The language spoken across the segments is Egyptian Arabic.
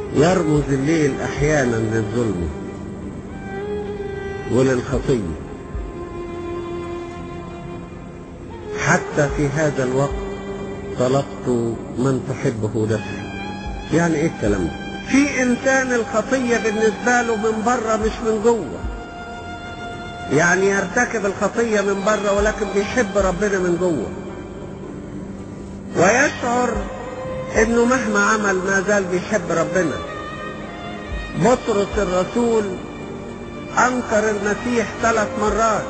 يرمز الليل احيانا للظلم وللخطيه حتى في هذا الوقت طلبت من تحبه نفسي يعني ايه الكلام ده في انسان الخطيه بالنسبه له من بره مش من جوه يعني يرتكب الخطيه من بره ولكن بيحب ربنا من جوه ويشعر انه مهما عمل ما زال بيحب ربنا بطرس الرسول انكر المسيح ثلاث مرات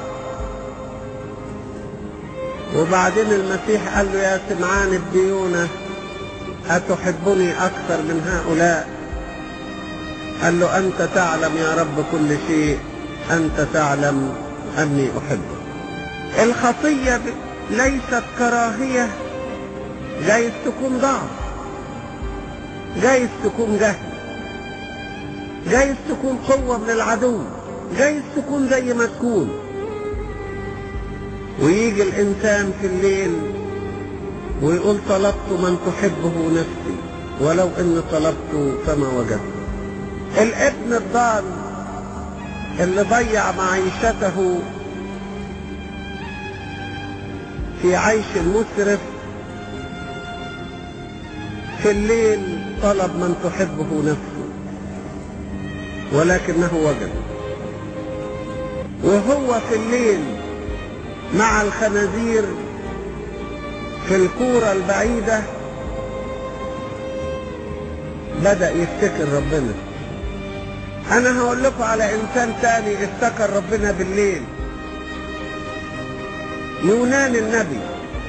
وبعدين المسيح قال له يا سمعان الديونة أتحبني أكثر من هؤلاء قال له أنت تعلم يا رب كل شيء أنت تعلم أني أحبك الخطية ليست كراهية جايز تكون ضعف جايز تكون جهل جايز تكون قوة من العدو جايز تكون زي ما تكون ويجي الإنسان في الليل ويقول طلبت من تحبه نفسي ولو إن طلبت فما وجدت الابن الضال اللي ضيع معيشته في عيش مسرف في الليل طلب من تحبه نفسه ولكنه وجد وهو في الليل مع الخنازير في الكورة البعيدة بدأ يفتكر ربنا أنا هقول لكم على إنسان تاني افتكر ربنا بالليل يونان النبي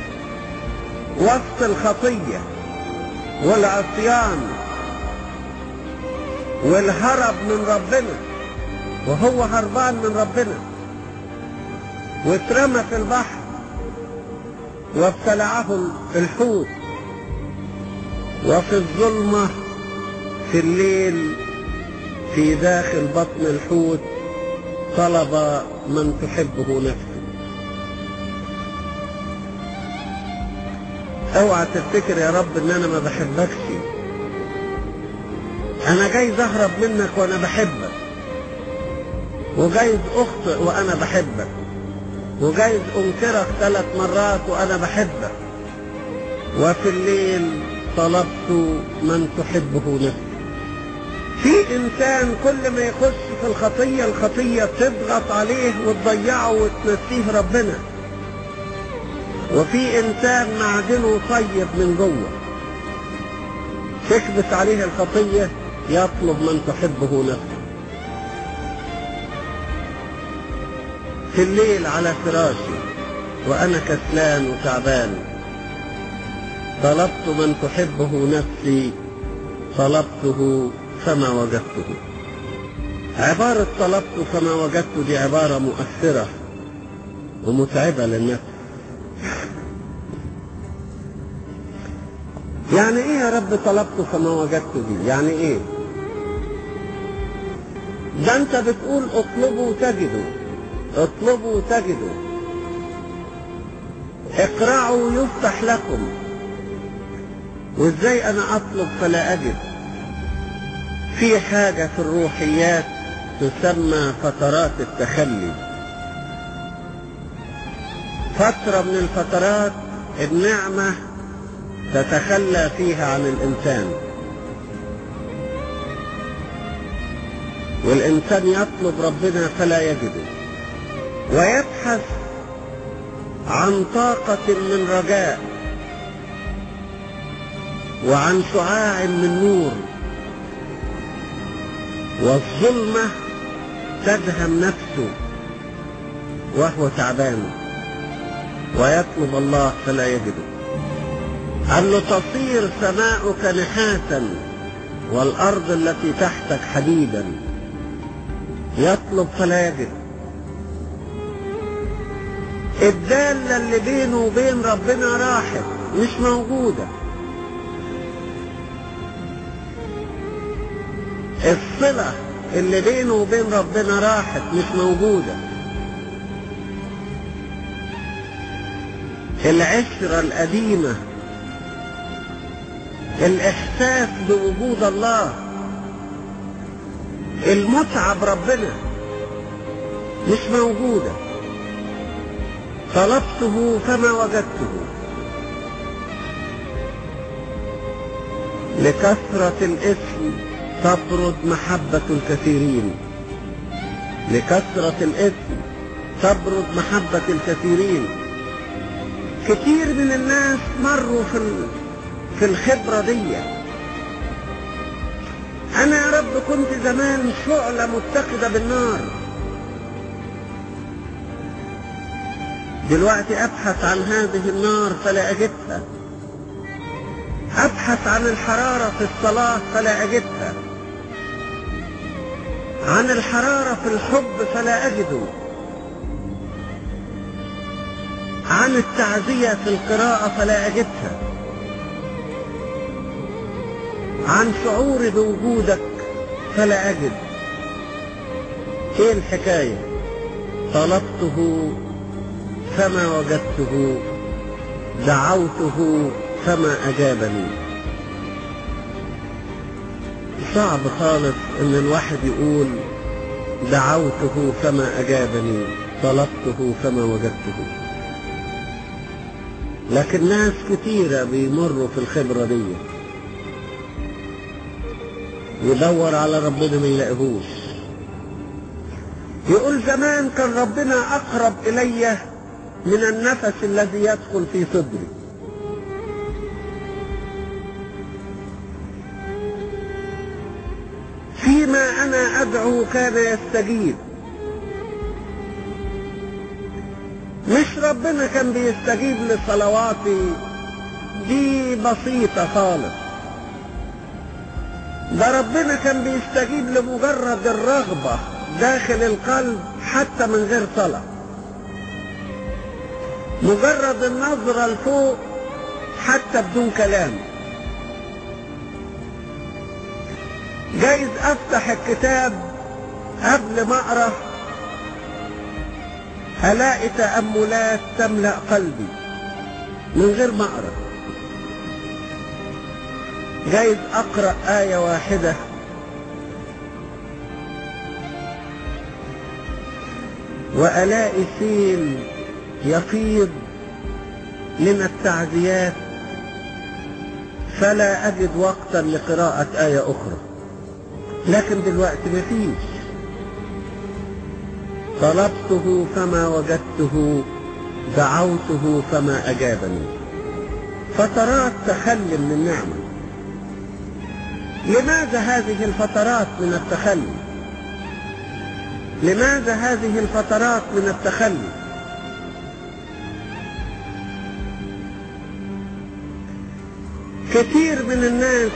وسط الخطية والعصيان والهرب من ربنا وهو هربان من ربنا واترمى في البحر وابتلعه الحوت وفي الظلمة في الليل في داخل بطن الحوت طلب من تحبه نفسه اوعى تفتكر يا رب ان انا ما بحبكش انا جايز اهرب منك وانا بحبك وجايز اخطئ وانا بحبك وجايز انكرك ثلاث مرات وانا بحبك وفي الليل طلبت من تحبه نفسي في انسان كل ما يخش في الخطية الخطية تضغط عليه وتضيعه وتنسيه ربنا وفي انسان معدنه طيب من جوه تكبس عليه الخطية يطلب من تحبه نفسه في الليل على فراشي وأنا كسلان وتعبان طلبت من تحبه نفسي طلبته فما وجدته عبارة طلبت فما وجدته دي عبارة مؤثرة ومتعبة للنفس يعني ايه يا رب طلبت فما وجدت دي يعني ايه ده انت بتقول اطلبوا تجدوا اطلبوا تجدوا اقرعوا يفتح لكم وازاي انا اطلب فلا اجد في حاجة في الروحيات تسمى فترات التخلي فترة من الفترات النعمة تتخلى فيها عن الإنسان والإنسان يطلب ربنا فلا يجده ويبحث عن طاقة من رجاء وعن شعاع من نور والظلمة تدهم نفسه وهو تعبان ويطلب الله فلا يجده قال له تصير سماؤك نحاسا والأرض التي تحتك حديدا يطلب فلا يجد الدالة اللي بينه وبين ربنا راحت مش موجودة الصلة اللي بينه وبين ربنا راحت مش موجودة العشرة القديمة الإحساس بوجود الله المتعة بربنا مش موجودة طلبته فما وجدته لكثرة الاسم تطرد محبة الكثيرين لكثرة الاسم تبرد محبة الكثيرين كتير من الناس مروا في في الخبرة دي أنا يا رب كنت زمان شعلة متقدة بالنار دلوقتي أبحث عن هذه النار فلا أجدها أبحث عن الحرارة في الصلاة فلا أجدها عن الحرارة في الحب فلا أجده عن التعزية في القراءة فلا أجدها عن شعوري بوجودك فلا أجد إيه الحكاية طلبته فما وجدته دعوته فما أجابني صعب خالص ان الواحد يقول دعوته فما اجابني طلبته فما وجدته لكن ناس كتيرة بيمروا في الخبرة دي يدور على ربنا ما يلاقيهوش يقول زمان كان ربنا اقرب الي من النفس الذي يدخل في صدري فيما انا ادعو كان يستجيب مش ربنا كان بيستجيب لصلواتي دي بسيطة خالص ده ربنا كان بيستجيب لمجرد الرغبة داخل القلب حتى من غير صلاة مجرد النظرة لفوق حتى بدون كلام جايز افتح الكتاب قبل ما اقرا الاقي تاملات تملا قلبي من غير ما اقرا جايز اقرا ايه واحده والاقي سيل يفيض من التعزيات فلا اجد وقتا لقراءه ايه اخرى لكن دلوقتي مفيش طلبته فما وجدته دعوته فما أجابني فترات تخلي من النعمة لماذا هذه الفترات من التخلي لماذا هذه الفترات من التخلي كثير من الناس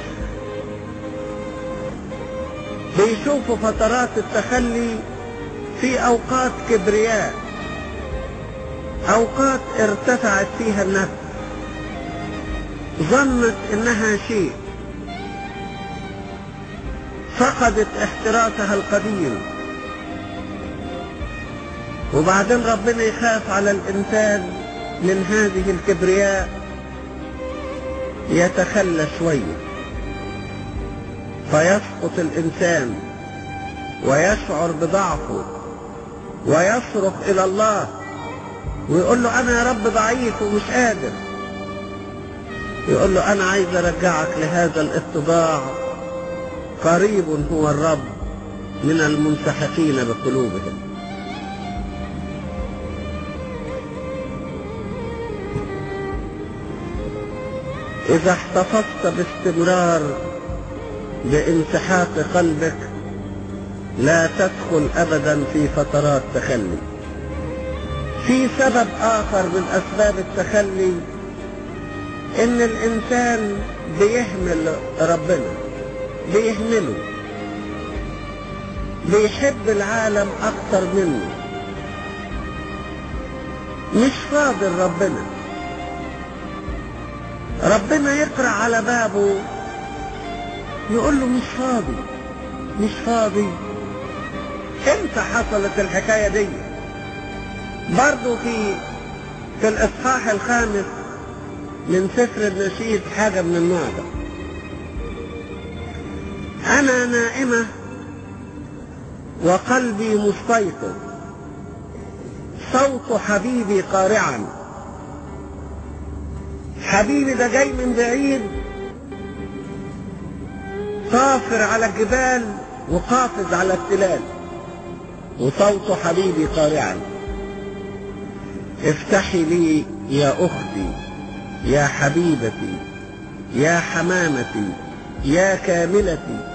بيشوفوا فترات التخلي في اوقات كبرياء اوقات ارتفعت فيها النفس ظنت انها شيء فقدت احتراسها القديم وبعدين ربنا يخاف على الانسان من هذه الكبرياء يتخلى شويه فيسقط الإنسان ويشعر بضعفه ويصرخ إلى الله ويقول له أنا يا رب ضعيف ومش قادر يقول له أنا عايز أرجعك لهذا الاتضاع قريب هو الرب من المنسحقين بقلوبهم إذا احتفظت باستمرار بانسحاق قلبك لا تدخل ابدا في فترات تخلي في سبب اخر من اسباب التخلي ان الانسان بيهمل ربنا بيهمله بيحب العالم اكتر منه مش فاضل ربنا ربنا يقرأ على بابه يقول له مش فاضي مش فاضي امتى حصلت الحكاية دي برضو في في الاصحاح الخامس من سفر النشيد حاجة من النوع ده انا نائمة وقلبي مستيقظ صوت حبيبي قارعا حبيبي ده جاي من بعيد صافر على الجبال وقافز على التلال وصوت حبيبي قارعا افتحي لي يا اختي يا حبيبتي يا حمامتي يا كاملتي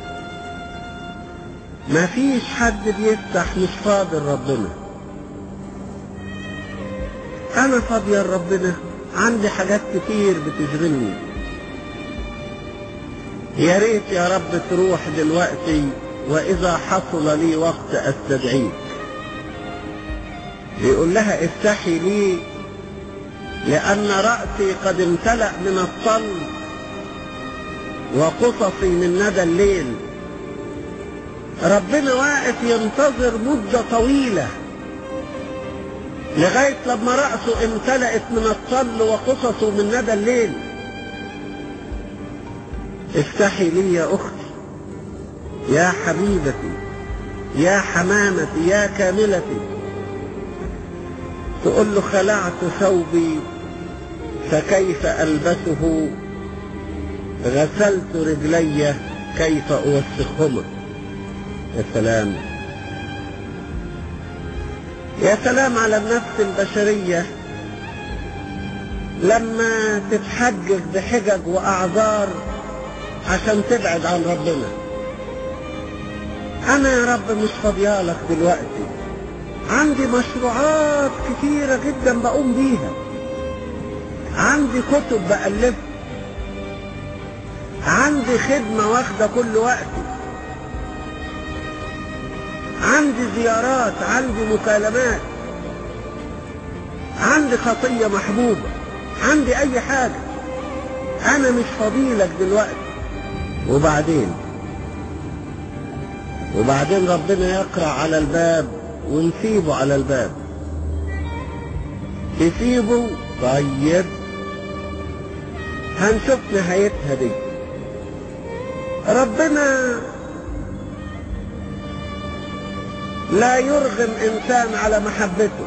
ما فيش حد بيفتح مش فاضل ربنا انا فاضية لربنا عندي حاجات كتير بتشغلني يا ريت يا رب تروح دلوقتي واذا حصل لي وقت استدعيك يقول لها افتحي لي لان رأسي قد امتلأ من الطل وقصصي من ندى الليل ربنا واقف ينتظر مدة طويلة لغاية لما رأسه امتلأت من الطل وقصصه من ندى الليل افتحي لي يا أختي يا حبيبتي يا حمامتي يا كاملتي تقول له خلعت ثوبي فكيف ألبسه غسلت رجلي كيف أوسخهما يا سلام يا سلام على النفس البشرية لما تتحجج بحجج وأعذار عشان تبعد عن ربنا أنا يا رب مش فاضيالك دلوقتي عندي مشروعات كتيرة جدا بقوم بيها عندي كتب بألفها عندي خدمة واخدة كل وقتي عندي زيارات عندي مكالمات عندي خطية محبوبة عندي أي حاجة أنا مش فضيلك دلوقتي وبعدين وبعدين ربنا يقرأ على الباب ونسيبه على الباب تسيبه طيب هنشوف نهايتها دي ربنا لا يرغم انسان على محبته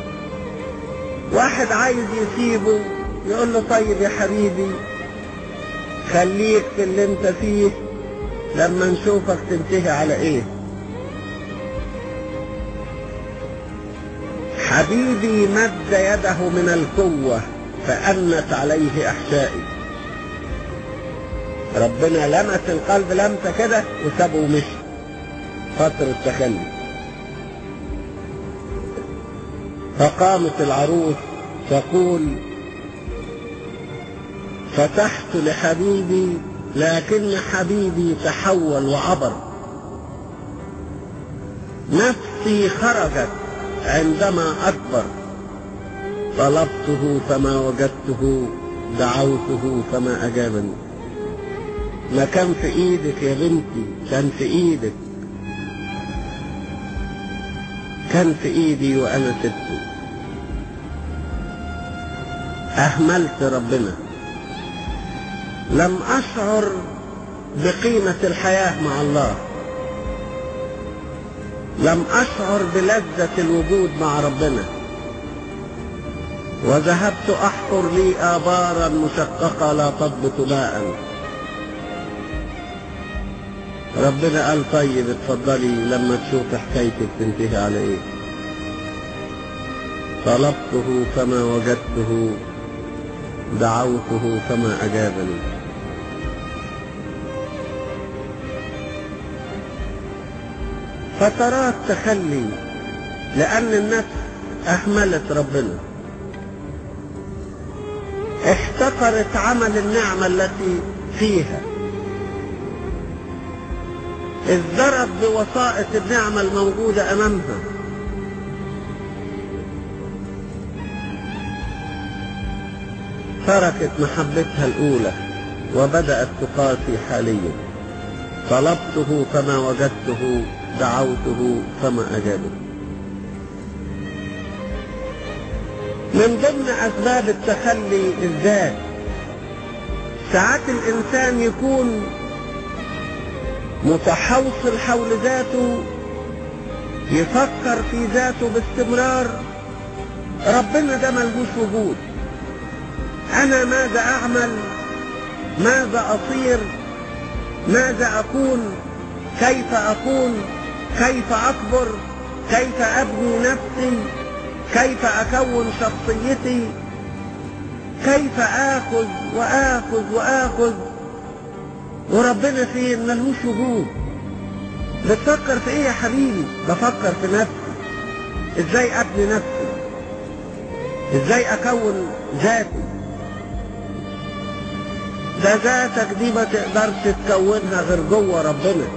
واحد عايز يسيبه يقول له طيب يا حبيبي خليك في اللي انت فيه لما نشوفك تنتهي على ايه حبيبي مد يده من القوة فأنت عليه أحشائي ربنا لمس القلب لمسة كده وسابه ومشي فترة تخلي فقامت العروس تقول فتحت لحبيبي لكن حبيبي تحول وعبر نفسي خرجت عندما أكبر طلبته فما وجدته دعوته فما أجابني ما كان في إيدك يا بنتي كان في إيدك كان في إيدي وأنا سبته أهملت ربنا لم أشعر بقيمة الحياة مع الله لم أشعر بلذة الوجود مع ربنا وذهبت أحفر لي آبارا مشققة لا تضبط ماء ربنا قال طيب اتفضلي لما تشوف حكايتك تنتهي على ايه طلبته فما وجدته دعوته فما أجابني فترات تخلي لأن النفس أهملت ربنا احتقرت عمل النعمة التي فيها ازدرت بوسائط النعمة الموجودة أمامها تركت محبتها الأولى وبدأت تقاسي حاليا طلبته فما وجدته دعوته فما أجابه من ضمن أسباب التخلي الذات ساعات الإنسان يكون متحوصل حول ذاته يفكر في ذاته باستمرار ربنا ده ملهوش وجود انا ماذا اعمل ماذا اصير ماذا اكون كيف اكون كيف اكبر كيف ابني نفسي كيف اكون شخصيتي كيف اخذ واخذ واخذ وربنا فين ملهوش وجود بتفكر في ايه يا حبيبي بفكر في نفسي ازاي ابني نفسي ازاي اكون ذاتي ده ذاتك دي ما تقدرش تكونها غير جوه ربنا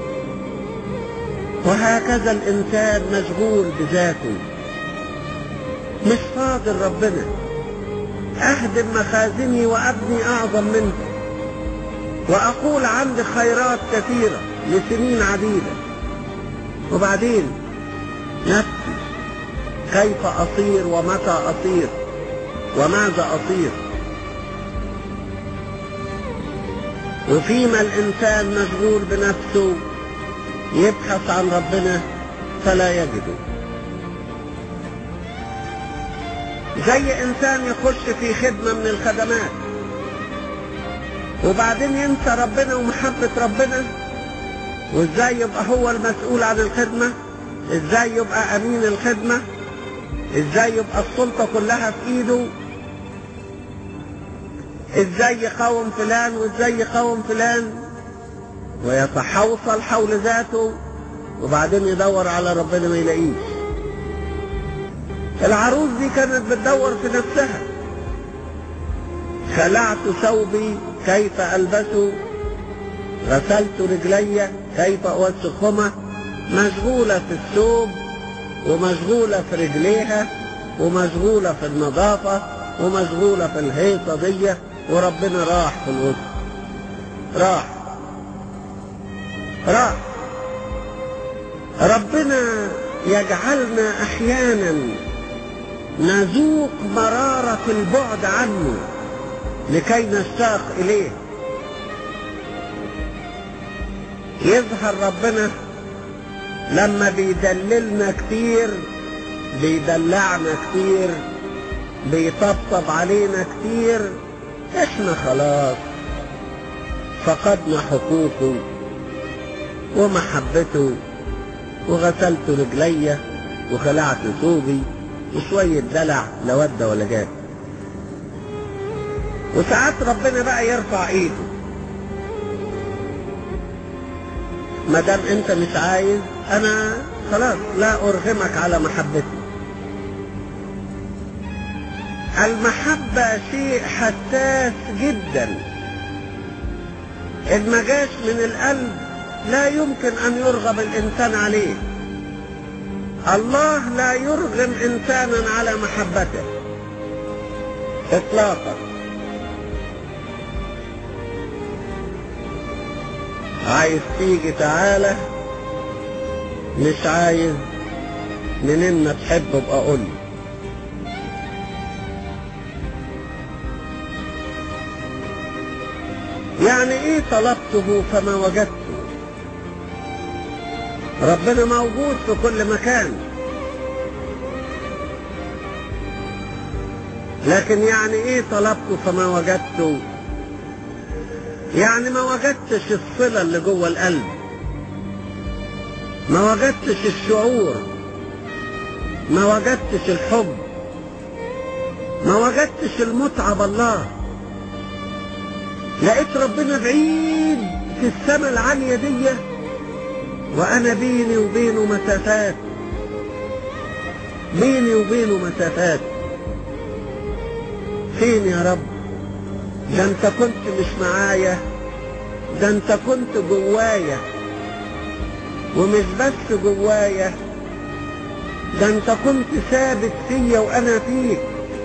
وهكذا الانسان مشغول بذاته مش فاضل ربنا اهدم مخازني وابني اعظم منه واقول عندي خيرات كثيره لسنين عديده وبعدين نفسي كيف اصير ومتى اصير وماذا اصير وفيما الانسان مشغول بنفسه يبحث عن ربنا فلا يجده زي انسان يخش في خدمه من الخدمات وبعدين ينسى ربنا ومحبه ربنا وازاي يبقى هو المسؤول عن الخدمه ازاي يبقى امين الخدمه ازاي يبقى السلطه كلها في ايده ازاي يقاوم فلان وازاي يقاوم فلان ويتحوصل حول ذاته وبعدين يدور على ربنا ما يلاقيش العروس دي كانت بتدور في نفسها خلعت ثوبي كيف البسه غسلت رجلي كيف اوسخهما مشغولة في الثوب ومشغولة في رجليها ومشغولة في النظافة ومشغولة في الهيصة دي وربنا راح في الوسط راح راح ربنا يجعلنا احيانا نذوق مرارة البعد عنه لكي نشتاق اليه يظهر ربنا لما بيدللنا كتير بيدلعنا كتير بيطبطب علينا كتير احنا خلاص فقدنا حقوقه ومحبته وغسلت رجلي وخلعت ثوبي وشوية دلع لا ود ولا جاب وساعات ربنا بقى يرفع ايده ما دام انت مش عايز انا خلاص لا ارغمك على محبتي المحبة شيء حساس جدا إن ما جاش من القلب لا يمكن أن يرغم الإنسان عليه الله لا يرغم إنسانا على محبته إطلاقا عايز تيجي تعالى مش عايز منين ما تحب ابقى قول لي يعني ايه طلبته فما وجدته ربنا موجود في كل مكان لكن يعني ايه طلبته فما وجدته يعني ما وجدتش الصلة اللي جوه القلب ما وجدتش الشعور ما وجدتش الحب ما وجدتش المتعة بالله لقيت ربنا بعيد في السماء العالية دي وأنا بيني وبينه مسافات بيني وبينه مسافات فين يا رب ده انت كنت مش معايا ده انت كنت جوايا ومش بس جوايا ده انت كنت ثابت فيا وانا فيك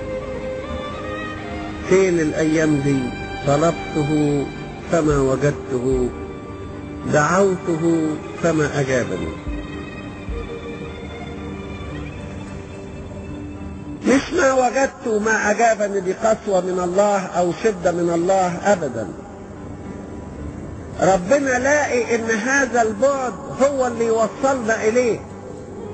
فين الايام دي طلبته فما وجدته دعوته فما اجابني مش ما وجدت ما أجابني بقسوة من الله أو شدة من الله أبدا ربنا لاقي إن هذا البعد هو اللي يوصلنا إليه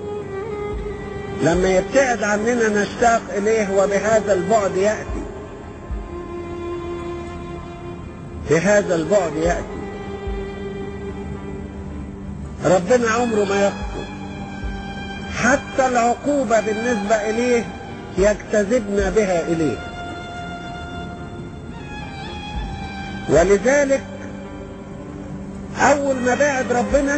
لما يبتعد عننا نشتاق إليه وبهذا البعد يأتي بهذا البعد يأتي ربنا عمره ما يخطئ حتى العقوبة بالنسبة إليه يجتذبنا بها إليه ولذلك أول ما بعد ربنا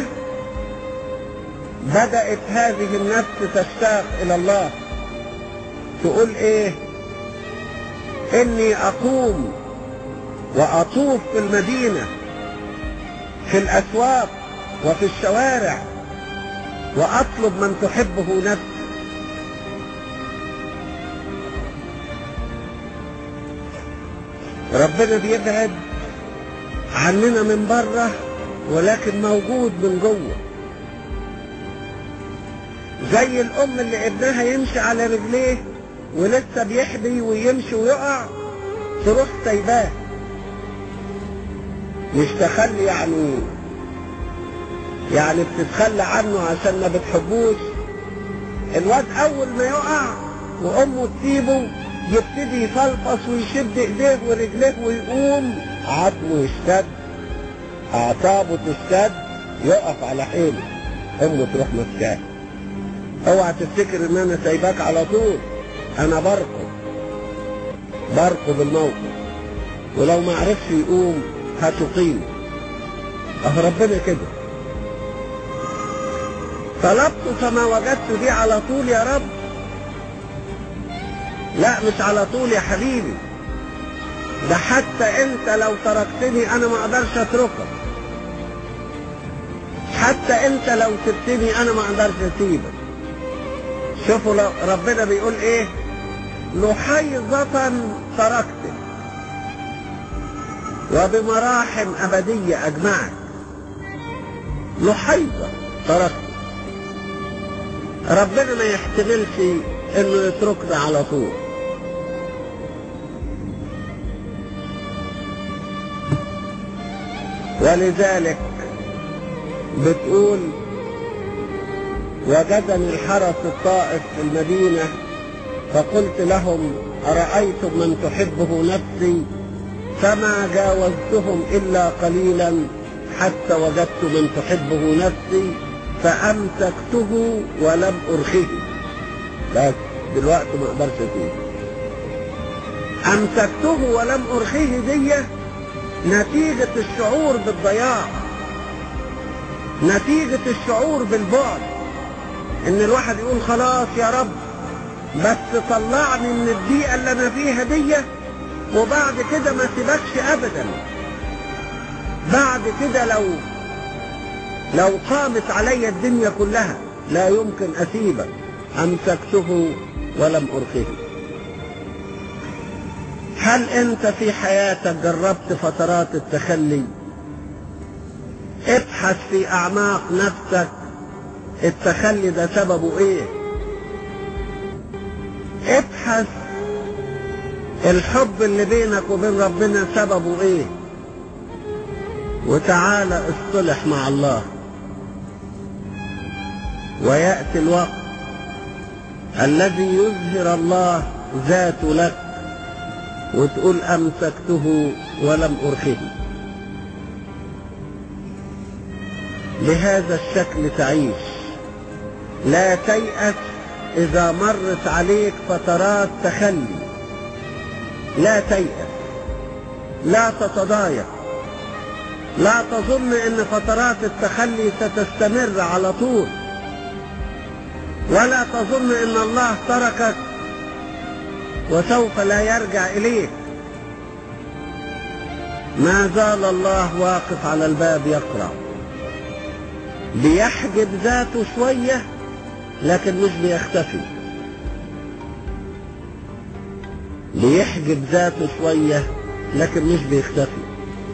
بدأت هذه النفس تشتاق إلى الله تقول إيه إني أقوم وأطوف في المدينة في الأسواق وفي الشوارع وأطلب من تحبه نفسي ربنا بيبعد عننا من بره ولكن موجود من جوه زي الام اللي ابنها يمشي على رجليه ولسه بيحبي ويمشي ويقع تروح سايباه مش تخلي يعني يعني بتتخلى عنه عشان ما بتحبوش الواد اول ما يقع وامه تسيبه يبتدي يفلفص ويشد ايديه ورجليه ويقوم عظمه يشتد اعصابه تشتد يقف على حيله امه تروح ماسكاه اوعى تفتكر ان انا سايباك على طول انا برقب برقب الموقف ولو ما عرفش يقوم هتقيم اه ربنا كده طلبت فما وجدت دي على طول يا رب لا مش على طول يا حبيبي ده حتى انت لو تركتني انا ما اقدرش اتركك حتى انت لو سبتني انا ما اقدرش اسيبك شوفوا لو ربنا بيقول ايه لحيظة تركتك وبمراحم أبدية أجمعك لحيظة تركتك ربنا ما يحتملش انه يتركنا على طول ولذلك بتقول وجدني الحرس الطائف في المدينة فقلت لهم أرأيتم من تحبه نفسي فما جاوزتهم إلا قليلا حتى وجدت من تحبه نفسي فأمسكته ولم أرخيه بس دلوقتي ما اقدرش فيه أمسكته ولم أرخيه دي نتيجة الشعور بالضياع نتيجة الشعور بالبعد ان الواحد يقول خلاص يا رب بس طلعني من الضيقة اللي انا فيها دي وبعد كده ما سيبكش ابدا بعد كده لو لو قامت علي الدنيا كلها لا يمكن اسيبك امسكته ولم ارخيه هل انت في حياتك جربت فترات التخلي ابحث في اعماق نفسك التخلي ده سببه ايه ابحث الحب اللي بينك وبين ربنا سببه ايه وتعالى اصطلح مع الله ويأتي الوقت الذي يظهر الله ذاته لك وتقول أمسكته ولم أرخه بهذا الشكل تعيش لا تيأس إذا مرت عليك فترات تخلي لا تيأس لا تتضايق لا تظن ان فترات التخلي ستستمر على طول ولا تظن ان الله تركك وسوف لا يرجع اليك ما زال الله واقف على الباب يقرا بيحجب ذاته شويه لكن مش بيختفي بيحجب ذاته شويه لكن مش بيختفي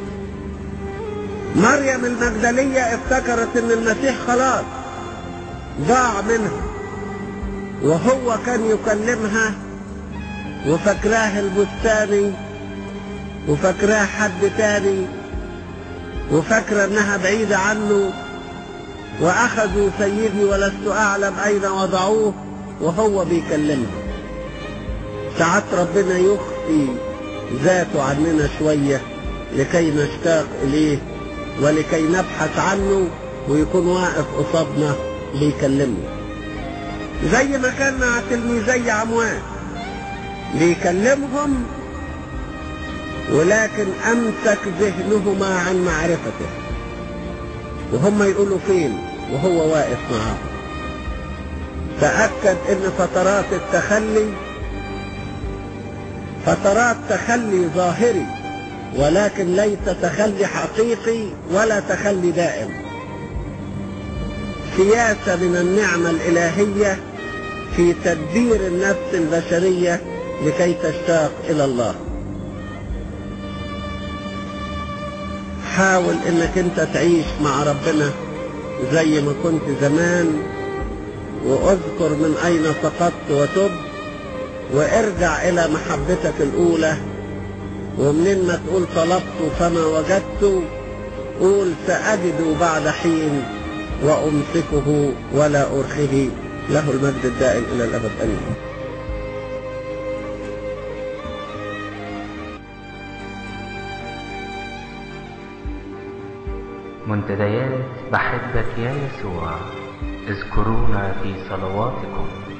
مريم المجدلية افتكرت ان المسيح خلاص ضاع منها وهو كان يكلمها وفاكراه البستاني وفاكراه حد تاني وفاكرة انها بعيدة عنه واخذوا سيدي ولست اعلم اين وضعوه وهو بيكلمها ساعات ربنا يخفي ذاته عننا شوية لكي نشتاق إليه ولكي نبحث عنه ويكون واقف قصادنا بيكلمنا زي ما كان مع تلميذي عموان بيكلمهم ولكن أمسك ذهنهما عن معرفته وهم يقولوا فين وهو واقف معاهم تأكد ان فترات التخلي فترات تخلي ظاهري ولكن ليس تخلي حقيقي ولا تخلي دائم سياسة من النعمة الإلهية في تدبير النفس البشرية لكي تشتاق إلى الله حاول انك انت تعيش مع ربنا زي ما كنت زمان واذكر من اين سقطت وتب وارجع الى محبتك الاولى ومنين ما تقول طلبت فما وجدت قول سأجد بعد حين وأمسكه ولا أرخه له المجد الدائم إلى الأبد آمين منتديات بحبك يا يسوع اذكرونا في صلواتكم